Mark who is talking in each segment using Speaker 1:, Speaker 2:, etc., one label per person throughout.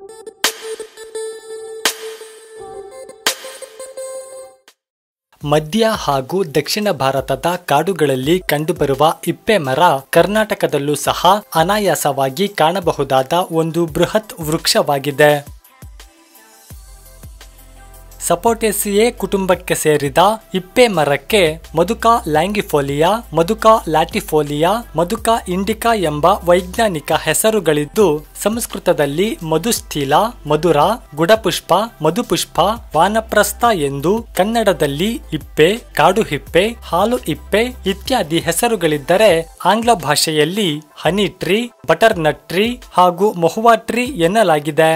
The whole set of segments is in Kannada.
Speaker 1: ಮಧ್ಯ ಹಾಗೂ ದಕ್ಷಿಣ ಭಾರತದ ಕಾಡುಗಳಲ್ಲಿ ಕಂಡುಬರುವ ಇಪ್ಪೆ ಮರ ಕರ್ನಾಟಕದಲ್ಲೂ ಸಹ ಅನಾಯಾಸವಾಗಿ ಕಾಣಬಹುದಾದ ಒಂದು ಬೃಹತ್ ವೃಕ್ಷವಾಗಿದೆ ಸಪೋಟೇಸಿಯೇ ಕುಟುಂಬಕ್ಕೆ ಸೇರಿದ ಇಪ್ಪೆ ಮರಕ್ಕೆ ಮಧುಕಾ ಲ್ಯಾಂಗಿಫೋಲಿಯಾ ಮಧುಕಾ ಲ್ಯಾಟಿಫೋಲಿಯಾ ಮಧುಕಾ ಇಂಡಿಕಾ ಎಂಬ ವೈಜ್ಞಾನಿಕ ಹೆಸರುಗಳಿದ್ದು ಸಂಸ್ಕೃತದಲ್ಲಿ ಮಧುಸ್ಥಿಲ ಮಧುರ ಗುಡಪುಷ್ಪ ಮಧುಪುಷ್ಪ ವಾನಪ್ರಸ್ಥ ಎಂದು ಕನ್ನಡದಲ್ಲಿ ಇಪ್ಪೆ ಕಾಡು ಹಿಪ್ಪೆ ಹಾಲು ಇಪ್ಪೆ ಇತ್ಯಾದಿ ಹೆಸರುಗಳಿದ್ದರೆ ಆಂಗ್ಲ ಭಾಷೆಯಲ್ಲಿ honey tree butter nut tree ಹಾಗೂ ಮಹುವಾ ಟ್ರೀ ಎನ್ನಲಾಗಿದೆ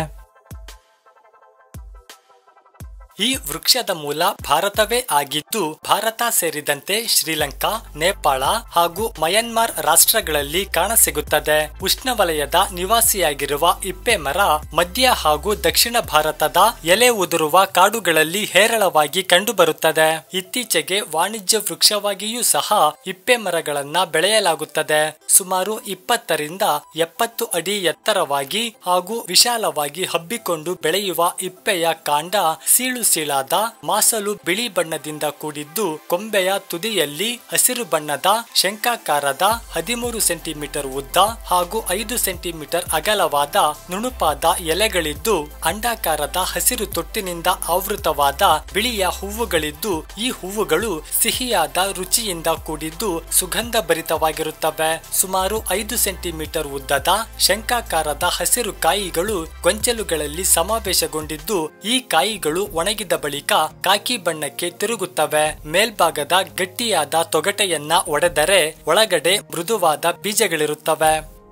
Speaker 1: ಈ ವೃಕ್ಷದ ಮೂಲ ಭಾರತವೇ ಆಗಿದ್ದು ಭಾರತ ಸೇರಿದಂತೆ ಶ್ರೀಲಂಕಾ ನೇಪಾಳ ಹಾಗೂ ಮಯನ್ಮಾರ್ ರಾಷ್ಟ್ರಗಳಲ್ಲಿ ಕಾಣಸಿಗುತ್ತದೆ ಉಷ್ಣವಲಯದ ನಿವಾಸಿಯಾಗಿರುವ ಇಪ್ಪೆ ಮರ ಮಧ್ಯ ಹಾಗೂ ದಕ್ಷಿಣ ಭಾರತದ ಎಲೆ ಉದುರುವ ಕಾಡುಗಳಲ್ಲಿ ಹೇರಳವಾಗಿ ಕಂಡುಬರುತ್ತದೆ ಇತ್ತೀಚೆಗೆ ವಾಣಿಜ್ಯ ವೃಕ್ಷವಾಗಿಯೂ ಸಹ ಇಪ್ಪೆ ಮರಗಳನ್ನ ಬೆಳೆಯಲಾಗುತ್ತದೆ ಸುಮಾರು ಇಪ್ಪತ್ತರಿಂದ ಎಪ್ಪತ್ತು ಅಡಿ ಎತ್ತರವಾಗಿ ಹಾಗೂ ವಿಶಾಲವಾಗಿ ಹಬ್ಬಿಕೊಂಡು ಬೆಳೆಯುವ ಇಪ್ಪೆಯ ಕಾಂಡ ಸೀಳು ಸೀಳಾದ ಮಾಸಲು ಬಿಳಿ ಬಣ್ಣದಿಂದ ಕೂಡಿದ್ದು ಕೊಂಬೆಯ ತುದಿಯಲ್ಲಿ ಹಸಿರು ಬಣ್ಣದ ಶಂಕಾಕಾರದ ಹದಿಮೂರು ಸೆಂಟಿಮೀಟರ್ ಉದ್ದ ಹಾಗೂ ಐದು ಸೆಂಟಿಮೀಟರ್ ಅಗಲವಾದ ನುಣುಪಾದ ಎಲೆಗಳಿದ್ದು ಅಂಡಾಕಾರದ ಹಸಿರು ತೊಟ್ಟಿನಿಂದ ಆವೃತವಾದ ಬಿಳಿಯ ಹೂವುಗಳಿದ್ದು ಈ ಹೂವುಗಳು ಸಿಹಿಯಾದ ರುಚಿಯಿಂದ ಕೂಡಿದ್ದು ಸುಗಂಧ ಭರಿತವಾಗಿರುತ್ತವೆ ಸುಮಾರು ಐದು ಸೆಂಟಿಮೀಟರ್ ಉದ್ದದ ಶಂಕಾಕಾರದ ಹಸಿರು ಕಾಯಿಗಳು ಗೊಂಚಲುಗಳಲ್ಲಿ ಸಮಾವೇಶಗೊಂಡಿದ್ದು ಈ ಕಾಯಿಗಳು ಒಣಗಿದ ಬಳಿಕ ಕಾಕಿ ಬಣ್ಣಕ್ಕೆ ತಿರುಗುತ್ತವೆ ಮೇಲ್ಭಾಗದ ಗಟ್ಟಿಯಾದ ತೊಗಟೆಯನ್ನ ಒಡೆದರೆ ಒಳಗಡೆ ಮೃದುವಾದ ಬೀಜಗಳಿರುತ್ತವೆ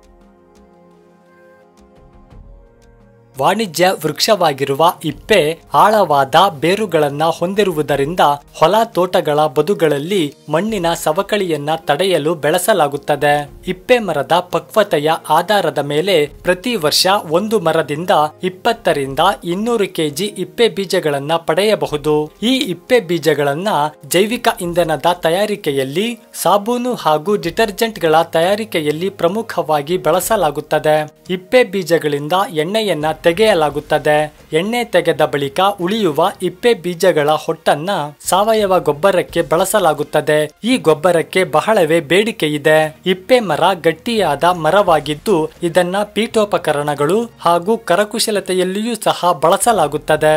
Speaker 1: ವಾಣಿಜ್ಯ ವೃಕ್ಷವಾಗಿರುವ ಇಪ್ಪೆ ಆಳವಾದ ಬೇರುಗಳನ್ನ ಹೊಂದಿರುವುದರಿಂದ ಹೊಲ ತೋಟಗಳ ಬದುಗಳಲ್ಲಿ ಮಣ್ಣಿನ ಸವಕಳಿಯನ್ನ ತಡೆಯಲು ಬೆಳೆಸಲಾಗುತ್ತದೆ ಇಪ್ಪೆ ಮರದ ಪಕ್ವತೆಯ ಆಧಾರದ ಮೇಲೆ ಪ್ರತಿ ವರ್ಷ ಒಂದು ಮರದಿಂದ ಇಪ್ಪತ್ತರಿಂದ ಇನ್ನೂರು ಕೆಜಿ ಇಪ್ಪೆ ಬೀಜಗಳನ್ನ ಪಡೆಯಬಹುದು ಈ ಇಪ್ಪೆ ಬೀಜಗಳನ್ನ ಜೈವಿಕ ಇಂಧನದ ತಯಾರಿಕೆಯಲ್ಲಿ ಸಾಬೂನು ಹಾಗೂ ಡಿಟರ್ಜೆಂಟ್ಗಳ ತಯಾರಿಕೆಯಲ್ಲಿ ಪ್ರಮುಖವಾಗಿ ಬಳಸಲಾಗುತ್ತದೆ ಇಪ್ಪೆ ಬೀಜಗಳಿಂದ ಎಣ್ಣೆಯನ್ನ ತೆಗೆಯಲಾಗುತ್ತದೆ ಎಣ್ಣೆ ತೆಗೆದ ಬಳಿಕ ಉಳಿಯುವ ಇಪ್ಪೆ ಬೀಜಗಳ ಹೊಟ್ಟನ್ನ ಸಾವಯವ ಗೊಬ್ಬರಕ್ಕೆ ಬಳಸಲಾಗುತ್ತದೆ ಈ ಗೊಬ್ಬರಕ್ಕೆ ಬಹಳವೇ ಬೇಡಿಕೆ ಇದೆ ಇಪ್ಪೆ ಮರ ಗಟ್ಟಿಯಾದ ಮರವಾಗಿದ್ದು ಇದನ್ನ ಪೀಠೋಪಕರಣಗಳು ಹಾಗೂ ಕರಕುಶಲತೆಯಲ್ಲಿಯೂ ಸಹ ಬಳಸಲಾಗುತ್ತದೆ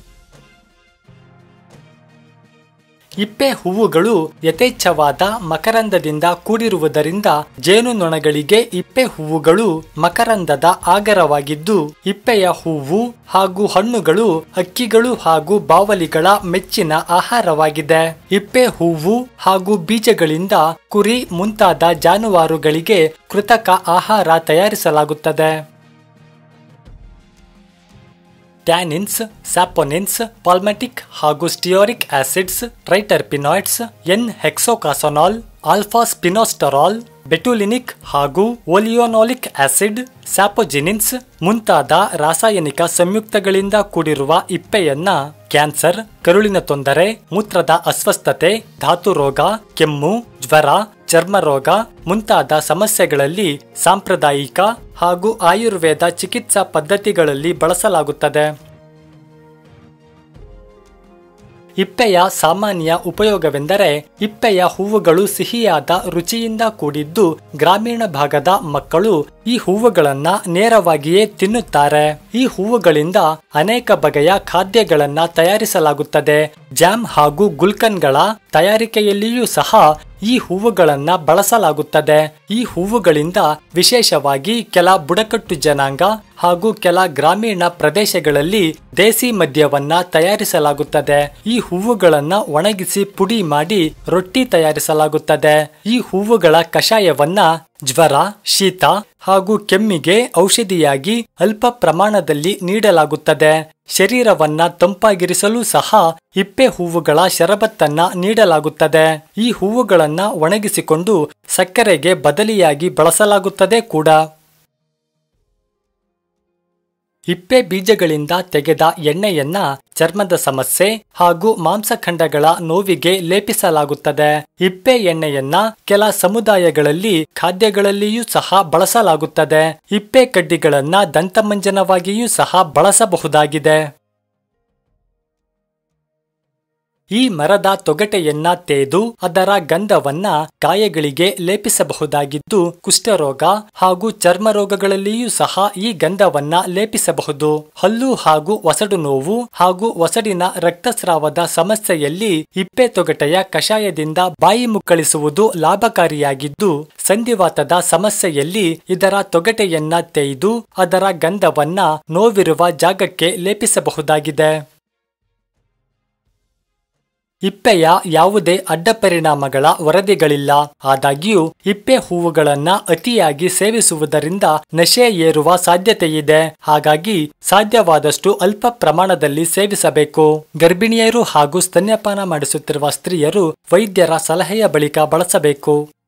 Speaker 1: ಇಪ್ಪೆ ಹೂವುಗಳು ಯಥೇಚ್ಛವಾದ ಮಕರಂದದಿಂದ ಕೂಡಿರುವುದರಿಂದ ಜೇನುನೊಣಗಳಿಗೆ ಇಪ್ಪೆ ಹೂವುಗಳು ಮಕರಂದದ ಆಗರವಾಗಿದ್ದು ಇಪ್ಪೆಯ ಹೂವು ಹಾಗೂ ಹಣ್ಣುಗಳು ಹಕ್ಕಿಗಳು ಹಾಗೂ ಬಾವಲಿಗಳ ಮೆಚ್ಚಿನ ಆಹಾರವಾಗಿದೆ ಇಪ್ಪೆ ಹೂವು ಹಾಗೂ ಬೀಜಗಳಿಂದ ಕುರಿ ಮುಂತಾದ ಜಾನುವಾರುಗಳಿಗೆ ಕೃತಕ ಆಹಾರ ತಯಾರಿಸಲಾಗುತ್ತದೆ ಟ್ಯಾನಿನ್ಸ್ ಸ್ಯಾಪೊನಿನ್ಸ್ ಪಾಲ್ಮೆಟಿಕ್ ಹಾಗೂ stearic acids triterpenoids n hexacosanol alpha spinasterol betulinic ಹಾಗೂ ಓಲಿಯೋನಾಲಿಕ್ ಆಸಿಡ್ ಸ್ಯಾಪೊಜಿನಿನ್ಸ್ ಮುಂತಾದ ರಾಸಾಯನಿಕ ಸಂಯುಕ್ತಗಳಿಂದ ಕೂಡಿರುವ ಇಪ್ಪೆಯನ್ನ ಕ್ಯಾನ್ಸರ್ ಕರುಳಿನ ತೊಂದರೆ ಮೂತ್ರದ ಅಸ್ವಸ್ಥತೆ ಧಾತು ರೋಗ ಕೆಮ್ಮು ಜ್ವರ ಚರ್ಮ ರೋಗ ಮುಂತಾದ ಸಮಸ್ಯೆಗಳಲ್ಲಿ ಸಾಂಪ್ರದಾಯಿಕ ಹಾಗೂ ಆಯುರ್ವೇದ ಚಿಕಿತ್ಸಾ ಪದ್ಧತಿಗಳಲ್ಲಿ ಬಳಸಲಾಗುತ್ತದೆ ಇಪ್ಪೆಯ ಸಾಮಾನ್ಯ ಉಪಯೋಗವೆಂದರೆ ಇಪ್ಪೆಯ ಹೂವುಗಳು ಸಿಹಿಯಾದ ರುಚಿಯಿಂದ ಕೂಡಿದ್ದು ಗ್ರಾಮೀಣ ಭಾಗದ ಮಕ್ಕಳು ಈ ಹೂವುಗಳನ್ನ ನೇರವಾಗಿಯೇ ತಿನ್ನುತ್ತಾರೆ ಈ ಹೂವುಗಳಿಂದ ಅನೇಕ ಬಗೆಯ ಖಾದ್ಯಗಳನ್ನ ತಯಾರಿಸಲಾಗುತ್ತದೆ ಜಾಮ್ ಹಾಗೂ ಗುಲ್ಕನ್ಗಳ ತಯಾರಿಕೆಯಲ್ಲಿಯೂ ಸಹ ಈ ಹೂವುಗಳನ್ನ ಬಳಸಲಾಗುತ್ತದೆ ಈ ಹೂವುಗಳಿಂದ ವಿಶೇಷವಾಗಿ ಕೆಲ ಬುಡಕಟ್ಟು ಜನಾಂಗ ಹಾಗೂ ಕೆಲ ಗ್ರಾಮೀಣ ಪ್ರದೇಶಗಳಲ್ಲಿ ದೇಸಿ ಮದ್ಯವನ್ನ ತಯಾರಿಸಲಾಗುತ್ತದೆ ಈ ಹೂವುಗಳನ್ನ ಒಣಗಿಸಿ ಪುಡಿ ಮಾಡಿ ರೊಟ್ಟಿ ತಯಾರಿಸಲಾಗುತ್ತದೆ ಈ ಹೂವುಗಳ ಕಷಾಯವನ್ನ ಜ್ವರ ಶೀತ ಹಾಗೂ ಕೆಮ್ಮಿಗೆ ಔಷಧಿಯಾಗಿ ಅಲ್ಪ ಪ್ರಮಾಣದಲ್ಲಿ ನೀಡಲಾಗುತ್ತದೆ ಶರೀರವನ್ನ ತಂಪಾಗಿರಿಸಲು ಸಹ ಇಪ್ಪೆ ಹೂವುಗಳ ಶರಬತ್ತನ್ನ ನೀಡಲಾಗುತ್ತದೆ ಈ ಹೂವುಗಳನ್ನ ಒಣಗಿಸಿಕೊಂಡು ಸಕ್ಕರೆಗೆ ಬದಲಿಯಾಗಿ ಬಳಸಲಾಗುತ್ತದೆ ಕೂಡ ಇಪ್ಪೆ ಬೀಜಗಳಿಂದ ತೆಗೆದ ಎಣ್ಣೆಯನ್ನ ಚರ್ಮದ ಸಮಸ್ಯೆ ಹಾಗೂ ಮಾಂಸಖಂಡಗಳ ನೋವಿಗೆ ಲೇಪಿಸಲಾಗುತ್ತದೆ ಇಪ್ಪೆ ಎಣ್ಣೆಯನ್ನ ಕೆಲ ಸಮುದಾಯಗಳಲ್ಲಿ ಖಾದ್ಯಗಳಲ್ಲಿಯೂ ಸಹ ಬಳಸಲಾಗುತ್ತದೆ ಇಪ್ಪೆ ಕಡ್ಡಿಗಳನ್ನ ದಂತಮಂಜನವಾಗಿಯೂ ಸಹ ಬಳಸಬಹುದಾಗಿದೆ ಈ ಮರದ ತೊಗಟೆಯನ್ನ ತೇದು ಅದರ ಗಂಧವನ್ನ ಗಾಯಗಳಿಗೆ ಲೇಪಿಸಬಹುದಾಗಿದ್ದು ಕುಷ್ಠರೋಗ ಹಾಗೂ ಚರ್ಮ ರೋಗಗಳಲ್ಲಿಯೂ ಸಹ ಈ ಗಂಧವನ್ನ ಲೇಪಿಸಬಹುದು ಹಲ್ಲು ಹಾಗೂ ಒಸಡು ನೋವು ಹಾಗೂ ಒಸಡಿನ ರಕ್ತಸ್ರಾವದ ಸಮಸ್ಯೆಯಲ್ಲಿ ಇಪ್ಪೆ ತೊಗಟೆಯ ಕಷಾಯದಿಂದ ಬಾಯಿ ಮುಕ್ಕಳಿಸುವುದು ಲಾಭಕಾರಿಯಾಗಿದ್ದು ಸಂಧಿವಾತದ ಸಮಸ್ಯೆಯಲ್ಲಿ ಇದರ ತೊಗಟೆಯನ್ನ ತೇಯ್ದು ಅದರ ಗಂಧವನ್ನ ನೋವಿರುವ ಜಾಗಕ್ಕೆ ಲೇಪಿಸಬಹುದಾಗಿದೆ ಇಪ್ಪೆಯ ಯಾವುದೇ ಅಡ್ಡ ಪರಿಣಾಮಗಳ ವರದಿಗಳಿಲ್ಲ ಆದಾಗ್ಯೂ ಇಪ್ಪೆ ಹೂವುಗಳನ್ನ ಅತಿಯಾಗಿ ಸೇವಿಸುವುದರಿಂದ ನಶೆ ಏರುವ ಸಾಧ್ಯತೆಯಿದೆ ಹಾಗಾಗಿ ಸಾಧ್ಯವಾದಷ್ಟು ಅಲ್ಪ ಪ್ರಮಾಣದಲ್ಲಿ ಸೇವಿಸಬೇಕು ಗರ್ಭಿಣಿಯರು ಹಾಗೂ ಸ್ತನ್ಯಪಾನ ಮಾಡಿಸುತ್ತಿರುವ ಸ್ತ್ರೀಯರು ವೈದ್ಯರ ಸಲಹೆಯ ಬಳಿಕ ಬಳಸಬೇಕು